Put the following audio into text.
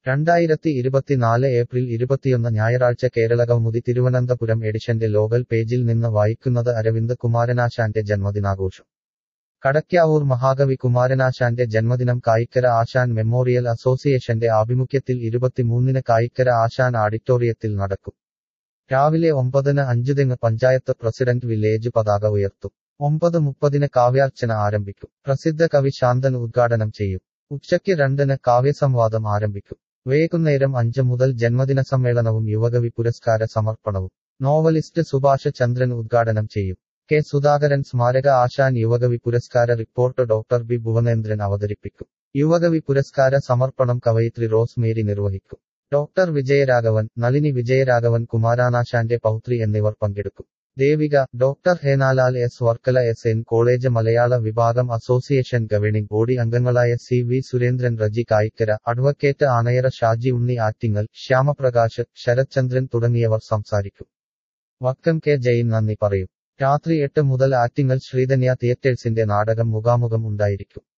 രണ്ടായിരത്തി ഇരുപത്തിനാല് ഏപ്രിൽ ഇരുപത്തിയൊന്ന് ഞായറാഴ്ച കേരളകൗമുദി തിരുവനന്തപുരം എഡിഷന്റെ ലോകൽ പേജിൽ നിന്ന് വായിക്കുന്നത് അരവിന്ദ് കുമാരനാശാന്റെ ജന്മദിനാഘോഷം കടയ്ക്കാവൂർ മഹാകവി കുമാരനാശാന്റെ ജന്മദിനം കായിക്കര ആശാൻ മെമ്മോറിയൽ അസോസിയേഷന്റെ ആഭിമുഖ്യത്തിൽ ഇരുപത്തിമൂന്നിന് കായിക്കര ആശാൻ ആഡിറ്റോറിയത്തിൽ നടക്കും രാവിലെ ഒമ്പതിന് അഞ്ചുതെങ്ങ് പഞ്ചായത്ത് പ്രസിഡന്റ് വില്ലേജ് പതാക ഉയർത്തും ഒമ്പത് മുപ്പതിന് കാവ്യാർച്ചന ആരംഭിക്കും പ്രസിദ്ധ കവി ശാന്തൻ ഉദ്ഘാടനം ചെയ്യും ഉച്ചയ്ക്ക് രണ്ടിന് കാവ്യസംവാദം ആരംഭിക്കും വൈകുന്നേരം അഞ്ച് മുതൽ ജന്മദിന സമ്മേളനവും യുവകവി പുരസ്കാര സമർപ്പണവും നോവലിസ്റ്റ് സുഭാഷ് ചന്ദ്രൻ ഉദ്ഘാടനം ചെയ്യും കെ സുധാകരൻ സ്മാരക ആശാൻ യുവകവി പുരസ്കാര റിപ്പോർട്ട് ഡോക്ടർ ബി ഭുവനേന്ദ്രൻ അവതരിപ്പിക്കും യുവകവി പുരസ്കാര സമർപ്പണം കവയിത്രി റോസ് മേരി നിർവഹിക്കും ഡോക്ടർ വിജയരാഘവൻ നളിനി വിജയരാഘവൻ കുമാരാനാശാന്റെ പൗത്രി എന്നിവർ പങ്കെടുക്കും Devika doctor Henalal S Varkala S N college മലയാള വിഭാഗം അസോസിയേഷൻ ഗവേണിംഗ് ബോഡി അംഗങ്ങളായ C V Surendran Reji Kayikkara advocate Anayara Shaji Unni Attingal Shyamaprakash Sarathchandran തുടങ്ങിയവർ സംസാരിക്കും വക്കം കെ ജയിൻ നന്ദി പറയും രാത്രി എട്ട് മുതൽ ആറ്റിങ്ങൽ ശ്രീധന്യ തിയേറ്റേഴ്സിന്റെ നാടകം മുഖാമുഖം ഉണ്ടായിരിക്കും